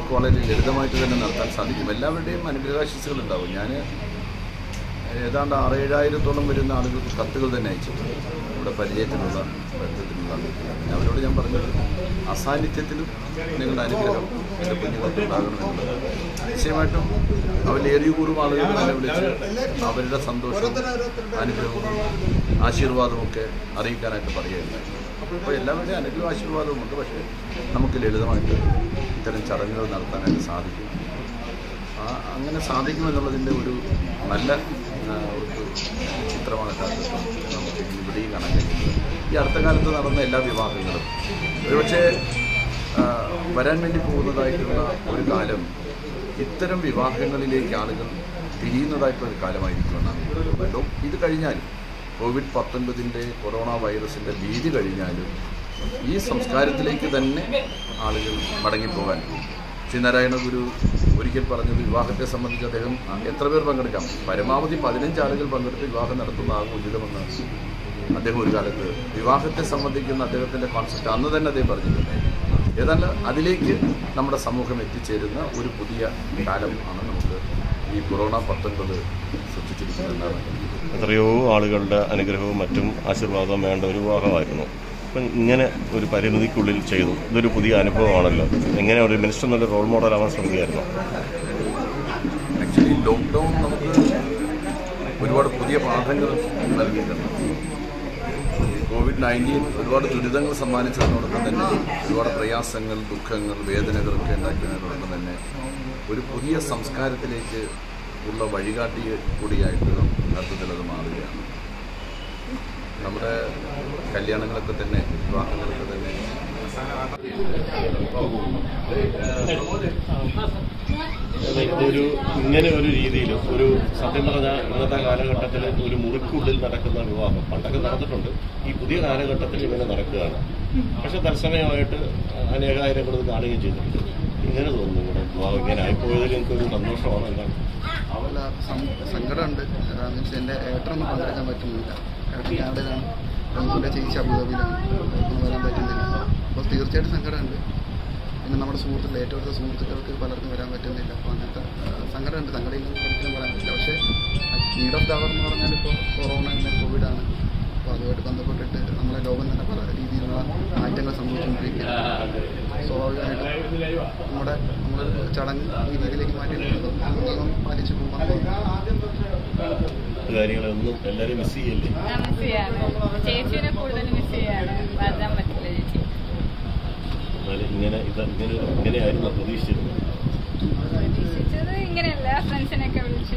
നമുക്ക് വളരെ ലളിതമായിട്ട് തന്നെ നടത്താൻ സാധിക്കും എല്ലാവരുടെയും അനുഗ്രഹാശിസുകൾ ഉണ്ടാവും ഞാൻ ഏതാണ്ട് ആറ് ഏഴായിരത്തോളം വരുന്ന ആളുകൾക്ക് കത്തുകൾ തന്നെ അയച്ചിട്ടുണ്ട് നമ്മുടെ പരിചയത്തിലുള്ള ബന്ധത്തിലുള്ള ആളുകൾ പിന്നെ അവരോട് ഞാൻ പറഞ്ഞത് അസാന്നിധ്യത്തിലും നിങ്ങളുടെ അനുഗ്രഹം എൻ്റെ കുഞ്ഞുങ്ങൾക്ക് ഉണ്ടാകണമെന്നുള്ളത് നിശ്ചയമായിട്ടും അവരിലേറിയൂറും ആളുകൾ തന്നെ വിളിച്ച് അവരുടെ സന്തോഷവും അനുഗ്രഹവും ആശീർവാദവും ഒക്കെ അറിയിക്കാനായിട്ട് പറയുകയുണ്ടായി അപ്പോൾ എല്ലാവരുടെയും അനുഗ്രഹവും ആശീർവാദവും ഉണ്ട് പക്ഷേ നമുക്ക് ലളിതമായിട്ട് ഇത്തരം ചടങ്ങുകൾ നടത്താനായിട്ട് സാധിക്കും ആ അങ്ങനെ സാധിക്കുമെന്നുള്ളതിൻ്റെ ഒരു നല്ല ആ, ഒരു ചിത്രമായിട്ടാണ് നമുക്ക് ഇവിടെയും കാണാൻ കഴിയുന്നത് ഈ അടുത്ത കാലത്ത് നടന്ന എല്ലാ വിവാഹങ്ങളും ഒരുപക്ഷെ ആ, വരാൻ വേണ്ടി പോകുന്നതായിട്ടുള്ള ഒരു കാലം ഇത്തരം വിവാഹങ്ങളിലേക്ക് ആളുകൾ തിരിയുന്നതായിട്ടുള്ള ഒരു കാലമായിരിക്കുമെന്നാണ് എനിക്ക് തോന്നുന്നത് ലോ- ഇത് കഴിഞ്ഞാലും കോവിഡ് പത്തൊൻപതിൻ്റെ കൊറോണ വൈറസിൻ്റെ ഭീതി കഴിഞ്ഞാലും ഈ സംസ്കാരത്തിലേക്ക് തന്നെ ആളുകൾ മടങ്ങിപ്പോകാൻ ശ്രീനാരായണ ഗുരു ഒരിക്കൽ പറഞ്ഞത് വിവാഹത്തെ സംബന്ധിച്ച് അദ്ദേഹം എത്ര പേർ പങ്കെടുക്കാം പരമാവധി പതിനഞ്ച് ആളുകൾ പങ്കെടുത്ത് വിവാഹം നടത്തുന്നതാകും ഉചിതമെന്ന് അദ്ദേഹം ഒരു കാലത്ത് വിവാഹത്തെ സംബന്ധിക്കുന്ന അദ്ദേഹത്തിൻ്റെ കോൺസെപ്റ്റ് അന്ന് തന്നെ അദ്ദേഹം പറഞ്ഞിട്ടുണ്ട് ഏതാണ്ട് അതിലേക്ക് നമ്മുടെ സമൂഹം എത്തിച്ചേരുന്ന ഒരു പുതിയ കാലം ആണ് നമുക്ക് ഈ കൊറോണ പത്തൊൻപത് സൃഷ്ടിച്ചിരിക്കുന്നതെന്നാണ് എനിക്ക് തോന്നുന്നത് എത്രയോ ആളുകളുടെ അനുഗ്രഹവും മറ്റും ആശീർവാദവും വേണ്ട ഒരു വിവാഹമായിരുന്നു അപ്പം ഇങ്ങനെ ഒരു പരിമിതിക്കുള്ളിൽ ചെയ്തു ഇതൊരു പുതിയ അനുഭവമാണല്ലോ എങ്ങനെ ഒരു മിനിസ്റ്റർ എന്നൊരു റോൾ മോഡലാവാൻ ശ്രമിക്കുകയായിരുന്നു ആക്ച്വലി ലോക്ക്ഡൗൺ നമുക്ക് ഒരുപാട് പുതിയ പാഠങ്ങൾ നൽകിയിട്ടുണ്ട് കോവിഡ് നയൻറ്റീൻ ഒരുപാട് ദുരിതങ്ങൾ സമ്മാനിച്ചതിനോടൊപ്പം തന്നെ ഒരുപാട് പ്രയാസങ്ങൾ ദുഃഖങ്ങൾ വേദനകളൊക്കെ ഉണ്ടാക്കിയതിനോടൊപ്പം തന്നെ ഒരു പുതിയ സംസ്കാരത്തിലേക്ക് ഉള്ള വഴികാട്ടി കൂടിയായിട്ട് യഥാർത്ഥത്തിൽ അത് മാറുകയാണ് നമ്മുടെ കല്യാണങ്ങളൊക്കെ തന്നെ വിവാഹങ്ങളൊക്കെ തന്നെ ഒരു ഇങ്ങനെ ഒരു രീതിയിൽ ഒരു സത്യം പറഞ്ഞാൽ ഇന്നത്തെ കാലഘട്ടത്തിൽ ഒരു മുറിക്കുള്ളിൽ നടക്കുന്ന വിവാഹം പണ്ടൊക്കെ നടന്നിട്ടുണ്ട് ഈ പുതിയ കാലഘട്ടത്തിൽ ഇങ്ങനെ നടക്കുകയാണ് പക്ഷെ തത്സമയമായിട്ട് അനേകായിരങ്ങൾ ഇത് കാണുകയും ചെയ്തിട്ടുണ്ട് ഇങ്ങനെ തോന്നുന്നു ഇവിടെ വിവാഹം ഇങ്ങനെ ആയിപ്പോയതിൽ എനിക്കൊരു സന്തോഷമാണ് എന്താണ് അല്ല സം- സങ്കടമുണ്ട് കാരണം വെച്ചാൽ എൻ്റെ ഏട്ടനൊന്നും പങ്കെടുക്കാൻ പറ്റുന്നില്ല ഏട്ടൻ കാനഡയിലാണ് റംസുൻ്റെ ചേച്ചി അബുദാബിയിലാണ് ഒന്നും വരാൻ പറ്റുന്നില്ല അപ്പോൾ തീർച്ചയായിട്ടും സങ്കടമുണ്ട് പിന്നെ നമ്മുടെ സുഹൃത്തുക്കൾ ഏറ്റവും അടുത്ത സുഹൃത്തുക്കൾക്ക് പലർക്കും വരാൻ പറ്റുന്നില്ല അപ്പോൾ അങ്ങനത്തെ ആ, സങ്കടമുണ്ട് സങ്കടമില്ലെന്ന് ഒരിക്കലും പറയാൻ പറ്റില്ല പക്ഷേ നീഡ് ഓഫ് ദവർ എന്ന് പറഞ്ഞാൽ ഇപ്പോൾ കൊറോണ എന്ന കോവിഡാണ് അപ്പോൾ അതുമായിട്ട് ബന്ധപ്പെട്ടിട്ട് നമ്മളെ ലോകം തന്നെ പല രീതിയിലുള്ള മാറ്റങ്ങൾ സംഭവിച്ചുകൊണ്ടിരിക്കുകയാണ് സ്വാഭാവികമായിട്ടും നമ്മുടെ നമ്മൾ ചടങ്ങ് ഈ രീതിയിലേക്ക് മാറ്റിയിട്ടുണ്ട് നിയമം പാലിച്ചു പോകാൻ കാര്യങ്ങളൊന്നും എല്ലാവരും മിസ് ചെയ്യല്ലേ മിസ് ചെയ്യാണ് ചേച്ചീനെ കൂടുതൽ മിസ് ചെയ്യാണ് വരാൻ പറ്റില്ല ചേച്ചി എന്നാലും ഇങ്ങനെ ഇത് ഇങ്ങനെ ഇങ്ങനെയായിരുന്നു പ്രതീക്ഷിച്ചിരുന്നത് പ്രതീക്ഷിച്ചത് ഇങ്ങനെയല്ല ഫ്രണ്ട്സിനെയൊക്കെ വിളിച്ച്